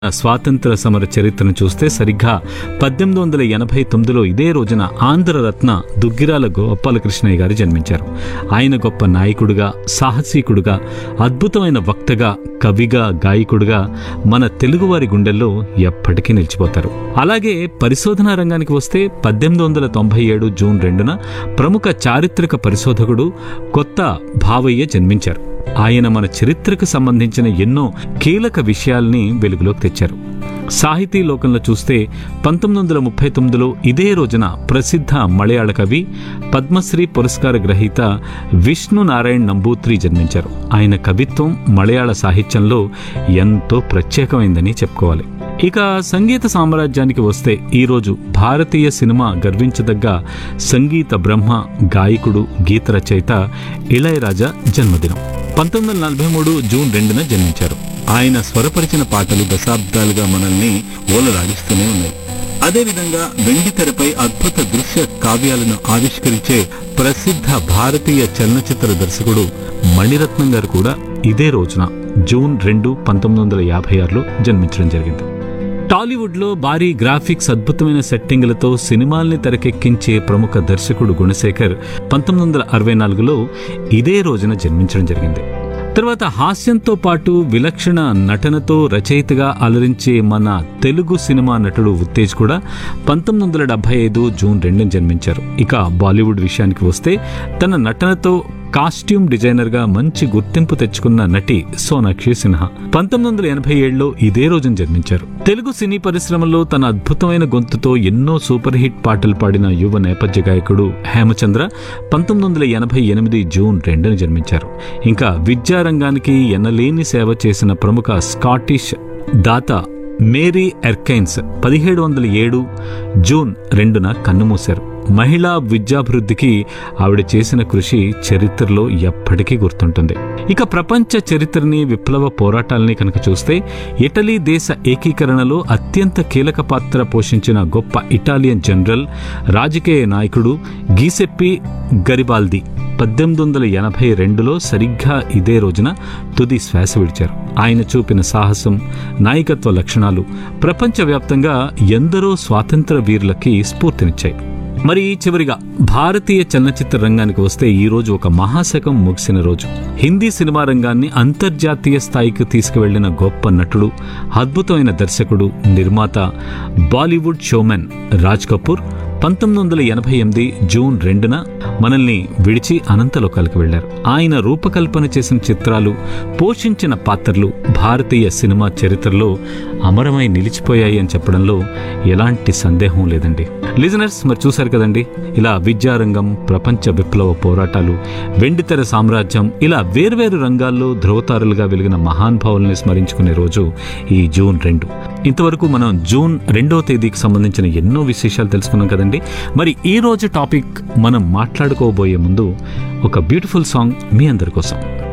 స్వాతంత్ర సమర చరిత్రను చూస్తే సరిగ్గా పద్దెనిమిది వందల ఎనభై తొమ్మిదిలో ఇదే రోజున ఆంధ్రరత్న దుగ్గిరాల గోపాలకృష్ణయ్య గారు జన్మించారు ఆయన గొప్ప నాయకుడిగా సాహసీకుడుగా అద్భుతమైన వక్తగా కవిగా గాయకుడిగా మన తెలుగువారి గుండెల్లో ఎప్పటికీ నిలిచిపోతారు అలాగే పరిశోధనా రంగానికి వస్తే పద్దెనిమిది వందల తొంభై ఏడు జూన్ రెండున ప్రముఖ చారిత్రక పరిశోధకుడు కొత్త భావయ్య జన్మించారు ఆయన మన చరిత్రకు సంబంధించిన ఎన్నో కీలక విషయాల్ని వెలుగులోకి తెచ్చారు సాహితీ లోకంలో చూస్తే పంతొమ్మిది వందల ముప్పై తొమ్మిదిలో ఇదే రోజున ప్రసిద్ధ మలయాళ కవి పద్మశ్రీ పురస్కార గ్రహీత విష్ణు నారాయణ్ నంబూత్రి జన్మించారు ఆయన కవిత్వం మలయాళ సాహిత్యంలో ఎంతో ప్రత్యేకమైందని చెప్పుకోవాలి ఇక సంగీత సామ్రాజ్యానికి వస్తే ఈరోజు భారతీయ సినిమా గర్వించదగ్గ సంగీత బ్రహ్మ గాయకుడు గీత రచయిత ఇళయరాజా జన్మదినం పంతొమ్మిది వందల నలభై మూడు జూన్ రెండున జన్మించారు ఆయన స్వరపరిచిన పాటలు దశాబ్దాలుగా మనల్ని ఓలలాగిస్తూనే ఉన్నాయి అదేవిధంగా వెండి తెరపై అద్భుత దృశ్య కావ్యాలను ఆవిష్కరించే ప్రసిద్ధ భారతీయ చలనచిత్ర దర్శకుడు మణిరత్నం గారు కూడా ఇదే రోజున జూన్ రెండు పంతొమ్మిది వందల యాభై ఆరులో జన్మించడం జరిగింది టాలీవుడ్లో భారీ గ్రాఫిక్స్ అద్భుతమైన సెట్టింగులతో సినిమాల్ని తెరకెక్కించే ప్రముఖ దర్శకుడు గుణశేఖర్ పంతొమ్మిది వందల అరవై నాలుగులో ఇదే రోజున జన్మించడం జరిగింది తర్వాత హాస్యంతో పాటు విలక్షణ నటనతో రచయితగా అలరించే మన తెలుగు సినిమా నటుడు ఉత్తేజ్ కూడా పంతొమ్మిది వందల డెబ్బై ఐదు జూన్ రెండున జన్మించారు ఇక బాలీవుడ్ విషయానికి వస్తే తన నటనతో కాస్ట్యూమ్ డిజైనర్ గా మంచి గుర్తింపు తెచ్చుకున్న నటి సోనాక్షి సిన్హా పంతొమ్మిది వందల ఎనభై ఏడులో ఇదే రోజున జన్మించారు తెలుగు సినీ పరిశ్రమలో తన అద్భుతమైన గొంతుతో ఎన్నో సూపర్ హిట్ పాటలు పాడిన యువ నేపథ్య గాయకుడు హేమచంద్ర పంతొమ్మిది వందల ఎనభై ఎనిమిది జూన్ రెండున జన్మించారు ఇంకా విద్యారంగానికి ఎన్నలేని సేవ చేసిన ప్రముఖ స్కాటిష్ దాత మేరీ ఎర్కైన్స్ పదిహేడు వందల ఏడు జూన్ రెండున కన్నుమూశారు మహిళా విద్యాభివృద్ధికి ఆవిడ చేసిన కృషి చరిత్రలో ఎప్పటికీ గుర్తుంటుంది ఇక ప్రపంచ చరిత్రని విప్లవ పోరాటాలని కనుక చూస్తే ఇటలీ దేశ ఏకీకరణలో అత్యంత కీలక పాత్ర పోషించిన గొప్ప ఇటాలియన్ జనరల్ రాజకీయ నాయకుడు గీసెప్పి గరిబాల్ది పద్దెనిమిది వందల ఎనభై రెండులో సరిగ్గా ఇదే రోజున తుది శ్వాస విడిచారు ఆయన చూపిన సాహసం నాయకత్వ లక్షణాలు ప్రపంచవ్యాప్తంగా ఎందరో స్వాతంత్ర వీరులకి స్ఫూర్తినిచ్చాయి మరి చివరిగా భారతీయ చలనచిత్ర రంగానికి వస్తే ఈ రోజు ఒక మహాశకం ముగిసిన రోజు హిందీ సినిమా రంగాన్ని అంతర్జాతీయ స్థాయికి తీసుకువెళ్లిన గొప్ప నటుడు అద్భుతమైన దర్శకుడు నిర్మాత బాలీవుడ్ షోమెన్ రాజ్ కపూర్ పంతొమ్మిది వందల ఎనభై ఎనిమిది జూన్ రెండున మనల్ని విడిచి అనంతలోకాలకు వెళ్లారు ఆయన రూపకల్పన చేసిన చిత్రాలు పోషించిన పాత్రలు భారతీయ సినిమా చరిత్రలో అమరమై నిలిచిపోయాయి అని చెప్పడంలో ఎలాంటి సందేహం లేదండి లిజనర్స్ మరి చూశారు కదండి ఇలా విద్యారంగం ప్రపంచ విప్లవ పోరాటాలు వెండితెర సామ్రాజ్యం ఇలా వేర్వేరు రంగాల్లో ధ్రువతారులుగా వెలిగిన మహానుభావుల్ని స్మరించుకునే రోజు ఈ జూన్ రెండు ఇంతవరకు మనం జూన్ రెండో తేదీకి సంబంధించిన ఎన్నో విశేషాలు తెలుసుకున్నాం కదండి మరి ఈ రోజు టాపిక్ మనం మాట్లాడుకోబోయే ముందు ఒక బ్యూటిఫుల్ సాంగ్ మీ అందరి కోసం